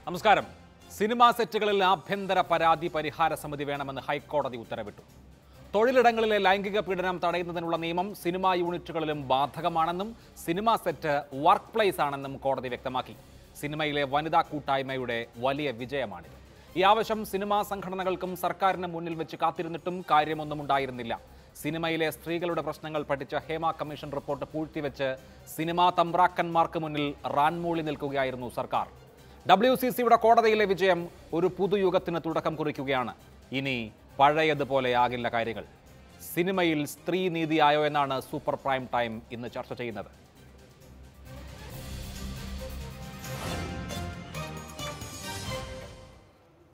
നമസ്കാരം സിനിമാ സെറ്റുകളിൽ ആഭ്യന്തര പരാതി പരിഹാര സമിതി വേണമെന്ന് ഹൈക്കോടതി ഉത്തരവിട്ടു തൊഴിലിടങ്ങളിലെ ലൈംഗിക പീഡനം തടയുന്നതിനുള്ള നിയമം സിനിമാ യൂണിറ്റുകളിലും ബാധകമാണെന്നും സിനിമാ സെറ്റ് വർക്ക് പ്ലേസ് ആണെന്നും കോടതി വ്യക്തമാക്കി സിനിമയിലെ വനിതാ കൂട്ടായ്മയുടെ വലിയ വിജയമാണിത് ഈ ആവശ്യം സിനിമാ സംഘടനകൾക്കും സർക്കാരിന് മുന്നിൽ വെച്ച് കാത്തിരുന്നിട്ടും കാര്യമൊന്നും ഉണ്ടായിരുന്നില്ല സിനിമയിലെ സ്ത്രീകളുടെ പ്രശ്നങ്ങൾ പഠിച്ച ഹേമ കമ്മീഷൻ റിപ്പോർട്ട് പൂഴ്ത്തിവെച്ച് സിനിമാ തമ്പ്രാക്കന്മാർക്ക് മുന്നിൽ റാൻമൂളി നിൽക്കുകയായിരുന്നു സർക്കാർ ഡബ്ല്യു സി സിയുടെ കോടതിയിലെ വിജയം ഒരു പുതുയുഗത്തിന് തുടക്കം കുറിക്കുകയാണ് ഇനി പഴയതുപോലെ ആകില്ല കാര്യങ്ങൾ സിനിമയിൽ സ്ത്രീ നീതിയായോ എന്നാണ് സൂപ്പർ പ്രൈം ടൈം ഇന്ന് ചർച്ച ചെയ്യുന്നത്